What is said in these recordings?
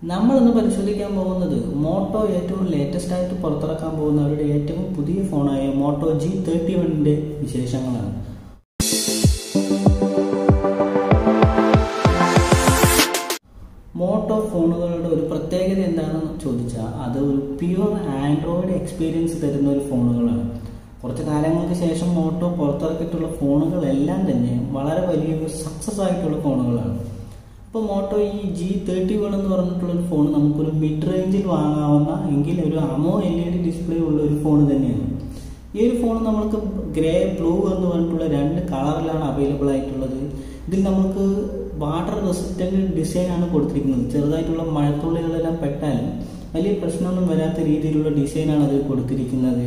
നമ്മളിന്ന് പരിശോധിക്കാൻ പോകുന്നത് മോട്ടോ ഏറ്റവും ലേറ്റസ്റ്റ് ആയിട്ട് പുറത്തിറക്കാൻ പോകുന്ന അവരുടെ ഏറ്റവും പുതിയ ഫോണായ മോട്ടോ ജി തേർട്ടി വണ്ണിന്റെ വിശേഷങ്ങളാണ് മോട്ടോ ഫോണുകളുടെ ഒരു പ്രത്യേകത എന്താണെന്ന് ചോദിച്ചാൽ അത് ഒരു പ്യുവർ ആൻഡ്രോയിഡ് എക്സ്പീരിയൻസ് തരുന്ന ഒരു ഫോണുകളാണ് കുറച്ച് കാലങ്ങൾക്ക് ശേഷം മോട്ടോ പുറത്തിറക്കിയിട്ടുള്ള ഫോണുകളെല്ലാം തന്നെ വളരെ വലിയൊരു സക്സസ് ആയിട്ടുള്ള ഫോണുകളാണ് ഇപ്പോൾ മോട്ടോ ഈ ജി തേർട്ടി വൺ എന്ന് പറഞ്ഞിട്ടുള്ള ഒരു ഫോൺ നമുക്കൊരു മിഡ് റേഞ്ചിൽ വാങ്ങാവുന്ന എങ്കിൽ ഒരു L E AMOLED display ഉള്ള ഒരു ഫോൺ തന്നെയാണ് ഈ ഒരു ഫോൺ നമ്മൾക്ക് ഗ്രേ ബ്ലൂ എന്ന് പറഞ്ഞിട്ടുള്ള രണ്ട് കളറിലാണ് അവൈലബിൾ ആയിട്ടുള്ളത് ഇതിൽ നമുക്ക് വാട്ടർ റെസിസ്റ്റന്റ് ഡിസൈൻ ആണ് കൊടുത്തിരിക്കുന്നത് ചെറുതായിട്ടുള്ള മഴത്തുള്ളികളെല്ലാം പെട്ടാലും വലിയ പ്രശ്നമൊന്നും വരാത്ത രീതിയിലുള്ള ഡിസൈനാണ് അതിൽ കൊടുത്തിരിക്കുന്നത്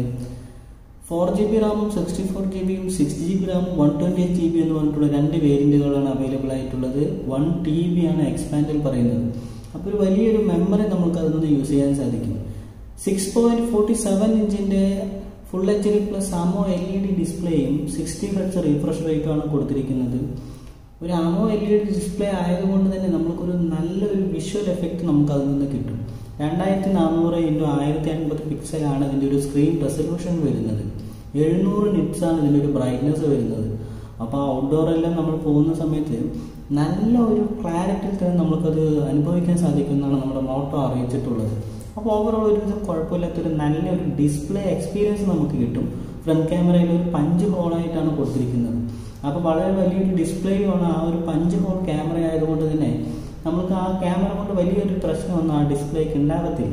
ഫോർ ജി ബി റാമും സിക്സ്റ്റി ഫോർ ജി ബിയും സിക്സ് ജി ബി റാമും one twenty eight G B എന്ന് പറഞ്ഞിട്ടുള്ള രണ്ട് വേരിയൻറ്റുകളാണ് അവൈലബിൾ ആയിട്ടുള്ളത് വൺ ടി ബി ആണ് എക്സ്പാൻഡിൽ പറയുന്നത് അപ്പോൾ ഒരു വലിയൊരു മെമ്മറി നമുക്ക് അതിൽ നിന്ന് യൂസ് ചെയ്യാൻ സാധിക്കും സിക്സ് പോയിന്റ് ഫോർട്ടി സെവൻ ഇഞ്ചിൻ്റെ full H D plus L E AMOLED ഡിസ്പ്ലേയും സിക്സ്റ്റി ഹെഡ്സ് റീഫ്രഷ് റേറ്റുമാണ് കൊടുത്തിരിക്കുന്നത് ഒരു L E AMOLED display ആയതുകൊണ്ട് തന്നെ നമുക്കൊരു നല്ലൊരു വിഷ്വൽ എഫക്റ്റ് നമുക്ക് അതിൽ നിന്ന് കിട്ടും രണ്ടായിരത്തി നാനൂറ് ഇൻറ്റു ആയിരത്തി അൻപത് പിക്സലാണ് ഇതിൻ്റെ ഒരു സ്ക്രീൻ റെസൊല്യൂഷൻ വരുന്നത് എഴുന്നൂറ് നിറ്റ്സ് ആണ് ഇതിൻ്റെ ഒരു ബ്രൈറ്റ്നസ് വരുന്നത് അപ്പോൾ ഔട്ട്ഡോറെല്ലാം നമ്മൾ പോകുന്ന സമയത്ത് നല്ല ഒരു ക്ലാരിറ്റിയിൽ തന്നെ നമുക്കത് അനുഭവിക്കാൻ സാധിക്കുമെന്നാണ് നമ്മുടെ മോട്ടോ അറിയിച്ചിട്ടുള്ളത് അപ്പോൾ ഓവറോൾ ഒരു വിധം കുഴപ്പമില്ലാത്തൊരു നല്ലൊരു ഡിസ്പ്ലേ എക്സ്പീരിയൻസ് നമുക്ക് കിട്ടും ഫ്രണ്ട് ക്യാമറയിൽ ഒരു പഞ്ച് ഹോളായിട്ടാണ് കൊടുത്തിരിക്കുന്നത് അപ്പോൾ വളരെ വലിയൊരു ഡിസ്പ്ലേയുമാണ് ആ ഒരു പഞ്ച് ഹോൾ ക്യാമറ ആയതുകൊണ്ട് തന്നെ നമുക്ക് ആ ക്യാമറ കൊണ്ട് വലിയൊരു പ്രശ്നമൊന്നും ആ ഡിസ്പ്ലേക്ക് ഉണ്ടാകത്തില്ല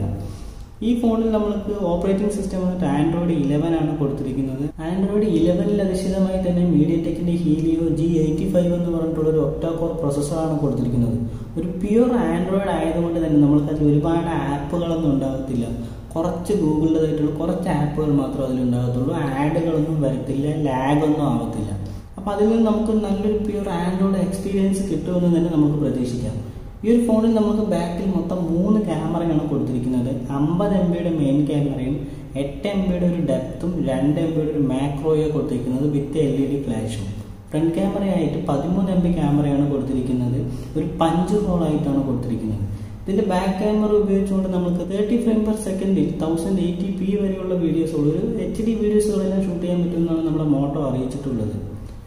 ഈ ഫോണിൽ നമ്മൾക്ക് ഓപ്പറേറ്റിംഗ് സിസ്റ്റം വന്നിട്ട് ആൻഡ്രോയിഡ് ഇലവൻ ആണ് കൊടുത്തിരിക്കുന്നത് ആൻഡ്രോയിഡ് ഇലവനിൽ അധിഷ്ഠിതമായി തന്നെ മീഡിയ ടെക്കിന്റെ ഹീലിയോ ജി എയ്റ്റി ഫൈവ് എന്ന് പറഞ്ഞിട്ടുള്ള ഒരു ഒക്ടാകോർ പ്രൊസസ്സറാണ് കൊടുത്തിരിക്കുന്നത് ഒരു പ്യുവർ ആൻഡ്രോയിഡ് ആയതുകൊണ്ട് തന്നെ നമ്മൾക്ക് അതിൽ ഒരുപാട് ആപ്പുകളൊന്നും ഉണ്ടാകത്തില്ല കുറച്ച് ഗൂഗിളിൻ്റെതായിട്ടുള്ള കുറച്ച് ആപ്പുകൾ മാത്രമേ അതിലുണ്ടാകത്തുള്ളൂ ആഡുകളൊന്നും വരത്തില്ല ലാഗൊന്നും ആവത്തില്ല അപ്പോൾ അതിൽ നിന്ന് നമുക്ക് നല്ലൊരു പ്യുവർ ആൻഡ്രോയിഡ് എക്സ്പീരിയൻസ് കിട്ടുമെന്ന് തന്നെ നമുക്ക് പ്രതീക്ഷിക്കാം ഈ ഒരു ഫോണിൽ നമുക്ക് ബാക്കിൽ മൊത്തം മൂന്ന് ക്യാമറയാണ് കൊടുത്തിരിക്കുന്നത് അമ്പത് എം ബിയുടെ മെയിൻ ക്യാമറയും എട്ട് എം ബിയുടെ ഒരു ഡെപ്തും രണ്ട് എം ബിയുടെ ഒരു മാക്രോയോ കൊടുത്തിരിക്കുന്നത് വിത്ത് എൽ ഇ ഡി ഫ്ലാഷും ഫ്രണ്ട് ക്യാമറയായിട്ട് പതിമൂന്ന് എം ബി ക്യാമറയാണ് കൊടുത്തിരിക്കുന്നത് ഒരു പഞ്ച് ഹോളായിട്ടാണ് കൊടുത്തിരിക്കുന്നത് ഇതിന്റെ ബാക്ക് ക്യാമറ ഉപയോഗിച്ചുകൊണ്ട് നമുക്ക് തേർട്ടി ഫ്രെയിം പെർ സെക്കൻഡിൽ തൗസൻഡ് എയ്റ്റി പി വരെയുള്ള വീഡിയോസുകൾ ഒരു എച്ച് ഡി വീഡിയോസുകളെല്ലാം ഷൂട്ട് ചെയ്യാൻ പറ്റുമെന്നാണ് നമ്മുടെ മോട്ടോ അറിയിച്ചിട്ടുള്ളത്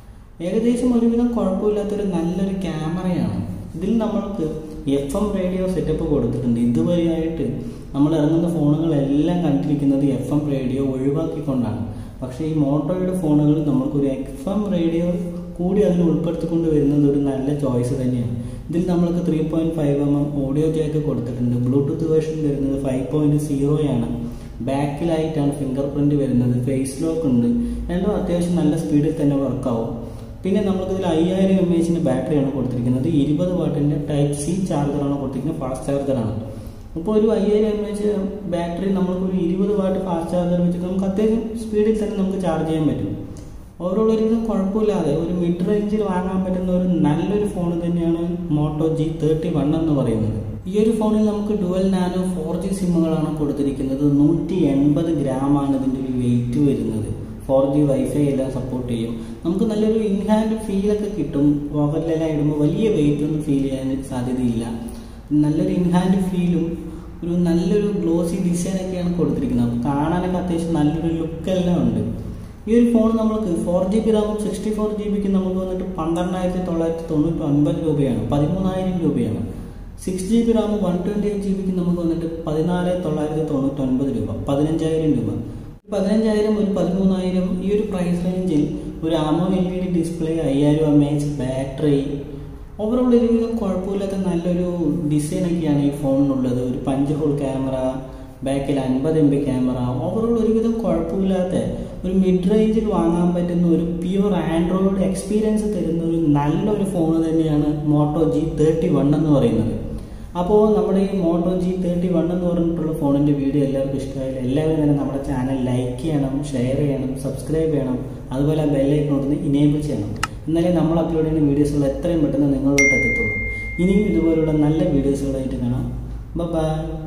ഏകദേശം ഒരുവിധം കുഴപ്പമില്ലാത്തൊരു നല്ലൊരു ക്യാമറയാണ് ഇതിൽ നമ്മൾക്ക് എഫ് എം റേഡിയോ സെറ്റപ്പ് കൊടുത്തിട്ടുണ്ട് ഇതുവരെയായിട്ട് നമ്മൾ ഇറങ്ങുന്ന ഫോണുകളെല്ലാം കണ്ടിരിക്കുന്നത് എഫ് എം റേഡിയോ ഒഴിവാക്കിക്കൊണ്ടാണ് പക്ഷേ ഈ മോട്ടോയുടെ ഫോണുകൾ നമ്മൾക്കൊരു എഫ് എം റേഡിയോ കൂടി അതിൽ ഉൾപ്പെടുത്തിക്കൊണ്ട് വരുന്നത് ഒരു നല്ല ചോയ്സ് തന്നെയാണ് ഇതിൽ നമ്മൾക്ക് three point five M M audio jack കൊടുത്തിട്ടുണ്ട് ബ്ലൂടൂത്ത് വേർഷൻ വരുന്നത് ഫൈവ് പോയിന്റ് സീറോയാണ് ബാക്കിലായിട്ടാണ് ഫിംഗർ പ്രിന്റ് വരുന്നത് ഫേസ് ലോക്ക് ഉണ്ട് രണ്ടും അത്യാവശ്യം നല്ല സ്പീഡിൽ തന്നെ വർക്കാവും പിന്നെ നമുക്ക് ഇതിൽ അയ്യായിരം എം എച്ചിൻ്റെ ബാറ്ററിയാണ് കൊടുത്തിരിക്കുന്നത് ഇരുപത് വാട്ടിൻ്റെ ടൈപ്പ് സി ചാർജറാണ് കൊടുത്തിരിക്കുന്നത് ഫാസ്റ്റ് ചാർജറാണ് അപ്പോൾ ഒരു അയ്യായിരം എം എച്ച് ബാറ്ററി നമുക്ക് ഒരു ഇരുപത് വാട്ട് ഫാസ്റ്റ് ചാർജർ വെച്ചിട്ട് നമുക്ക് അത്യാവശ്യം സ്പീഡിൽ തന്നെ നമുക്ക് ചാർജ് ചെയ്യാൻ പറ്റും ഓവറോൾ ഒരുവിധം കുഴപ്പമില്ലാതെ ഒരു മിഡ് റേഞ്ചിൽ വാങ്ങാൻ പറ്റുന്ന ഒരു നല്ലൊരു ഫോൺ തന്നെയാണ് മോട്ടോ ജി തേർട്ടി വൺ എന്ന് പറയുന്നത് ഈ ഒരു ഫോണിൽ നമുക്ക് ഡുവൽ നാനോ ഫോർ ജി സിമ്മുകളാണ് കൊടുത്തിരിക്കുന്നത് നൂറ്റി എൺപത് ഗ്രാമാണ് ഇതിൻ്റെ ഒരു വെയിറ്റ് വരുന്നത് ഫോർ ജി വൈഫൈ എല്ലാം സപ്പോർട്ട് ചെയ്യും നമുക്ക് നല്ലൊരു ഇൻഹാൻഡ് ഫീലൊക്കെ കിട്ടും പോക്കറ്റിലെല്ലാം ഇടുമ്പോൾ വലിയ വെയിറ്റ് ഒന്നും ഫീൽ ചെയ്യാൻ സാധ്യതയില്ല നല്ലൊരു ഇൻഹാൻഡ് ഫീലും ഒരു നല്ലൊരു ഗ്ലോസി ഡിസൈനൊക്കെയാണ് കൊടുത്തിരിക്കുന്നത് അപ്പോൾ കാണാനൊക്കെ അത്യാവശ്യം നല്ലൊരു ലുക്കെല്ലാം ഉണ്ട് ഈ ഒരു ഫോൺ നമുക്ക് ഫോർ ജി ബി റാമും സിക്സ്റ്റി ഫോർ ജി ബിക്ക് നമുക്ക് വന്നിട്ട് പന്ത്രണ്ടായിരത്തി തൊള്ളായിരത്തി തൊണ്ണൂറ്റി ഒൻപത് രൂപയാണ് പതിമൂന്നായിരം രൂപയാണ് six G B RAM one twenty eight G ബിക്ക് നമുക്ക് വന്നിട്ട് പതിനാല് തൊള്ളായിരത്തി തൊണ്ണൂറ്റി ഒൻപത് രൂപ പതിനഞ്ചായിരം രൂപ പതിനഞ്ചായിരം ഒരു പതിമൂന്നായിരം ഈ ഒരു പ്രൈസ് റേഞ്ചിൽ ഒരു L E AMOLED display അയ്യായിരം എം എച്ച് ബാറ്ററി ഓവറോൾ ഒരുവിധം കുഴപ്പമില്ലാത്ത നല്ലൊരു ഡിസൈനൊക്കെയാണ് ഈ ഫോണിനുള്ളത് ഒരു പഞ്ച് ഹോൾ ക്യാമറ ബാക്കിൽ അൻപത് എം ബി ക്യാമറ ഓവറോൾ ഒരുവിധം കുഴപ്പമില്ലാത്ത ഒരു മിഡ് റേഞ്ചിൽ വാങ്ങാൻ പറ്റുന്ന ഒരു പ്യുവർ ആൻഡ്രോയിഡ് എക്സ്പീരിയൻസ് തരുന്ന ഒരു നല്ലൊരു ഫോൺ തന്നെയാണ് മോട്ടോ ജി തേർട്ടി വൺ എന്ന് പറയുന്നത് അപ്പോൾ നമ്മുടെ ഈ മോട്ടോ ജി തേർട്ടി വൺ എന്ന് പറഞ്ഞിട്ടുള്ള ഫോണിൻ്റെ വീഡിയോ എല്ലാവർക്കും ഇഷ്ടമായാലും എല്ലാവരും തന്നെ നമ്മുടെ ചാനൽ ലൈക്ക് ചെയ്യണം ഷെയർ ചെയ്യണം സബ്സ്ക്രൈബ് ചെയ്യണം അതുപോലെ ആ ബെല്ലൈക്കനോടൊന്ന് ഇനേബിൾ ചെയ്യണം എന്നാലേ നമ്മൾ അപ്ലോഡ് ചെയ്യുന്ന വീഡിയോസുകൾ എത്രയും പെട്ടെന്ന് നിങ്ങളിലോട്ട് എത്തത്തുള്ളൂ ഇനിയും ഇതുപോലുള്ള നല്ല വീഡിയോസുകളായിട്ട് കാണാം ബൈ